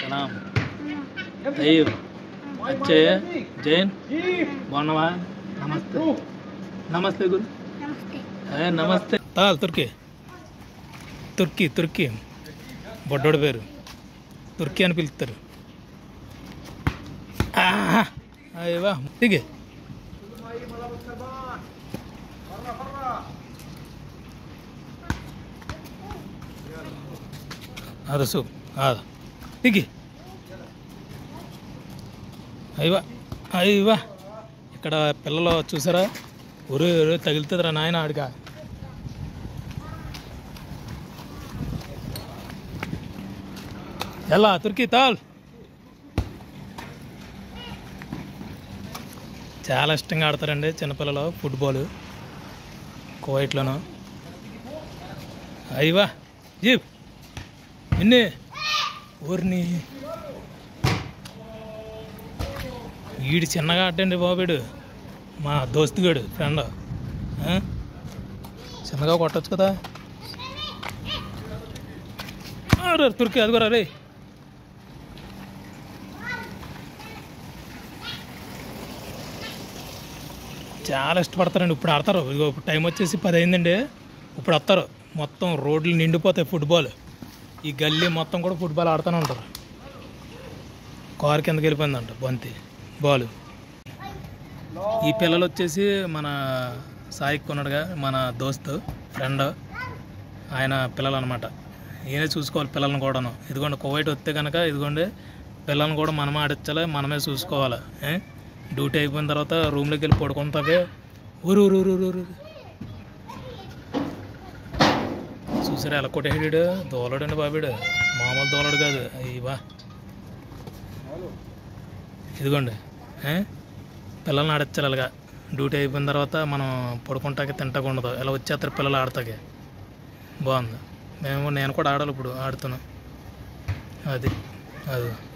సలాం తయ్యబ్ అచ్చే జైన్ బాగున్నావా నమస్తే నమస్తే గురు నమస్తే ఏ నమస్తే తాల్ తుర్కీ తుర్కీ తుర్కీ బొడ్డోడి పేరు తుర్కీ అని పిలుస్తారు ఆహా, అయ్యవా దిగే అరసు దిగి అయ్యవా అయ్యవా ఇక్కడ పిల్లలు చూసారా ఒరే ఒరే తగులుతుందిరా నాయన ఆడిగా ఎలా తుర్కీ తాల్ చాలా ఇష్టంగా ఆడతారండి చిన్నపిల్లలు ఫుట్బాల్ కువైట్లోను అయ్యవా జీప్ ఎన్ని ఊరిని వీడు చిన్నగా ఆడండి బాబుడు మా దోస్తుగాడు ఫ్రెండ్ ఆ? చిన్నగా కొట్టచ్చు కదా అరే తుర్కి అదిగోరా రే చాలా ఇష్టపడతారండి ఇప్పుడు ఆడతారు ఇదిగో ఇప్పుడు టైం వచ్చేసి పది అయిందండి ఇప్పుడు వస్తారు మొత్తం రోడ్లు నిండిపోతాయి ఫుట్బాల్ ఈ గల్లీ మొత్తం కూడా ఫుట్బాల్ ఆడుతూనే ఉంటారు కారు కిందకి వెళ్ళిపోయిందంట బంతి బాల్ ఈ పిల్లలు వచ్చేసి మన సాయి కొన్నాడుగా మన దోస్తు ఫ్రెండ్ ఆయన పిల్లలు అనమాట ఈయనే చూసుకోవాలి పిల్లల్ని కూడాను ఇదిగోండి కువైట్ వస్తే కనుక ఇదిగోండి పిల్లల్ని కూడా మనమే ఆడించాలి మనమే చూసుకోవాలి ఏ? డ్యూటీ అయిపోయిన తర్వాత రూమ్లోకి వెళ్ళి పడుకుంటావే ఊరు ఊరు ఊరు ఊరు ఊరు చూసారా ఎలా కొట్టేసాడు దోలడండి బాబీడు మామూలు దోలడు కాదు అయ్యవా ఇదిగోండి ఏ? పిల్లల్ని ఆడించాలి అలాగా డ్యూటీ అయిపోయిన తర్వాత మనం పడుకుంటాకి తింటాక ఉండదు ఇలా వచ్చేస్తారు పిల్లలు ఆడతాకి బాగుంది మేము నేను కూడా ఆడాలి ఇప్పుడు ఆడుతున్నాను అది అది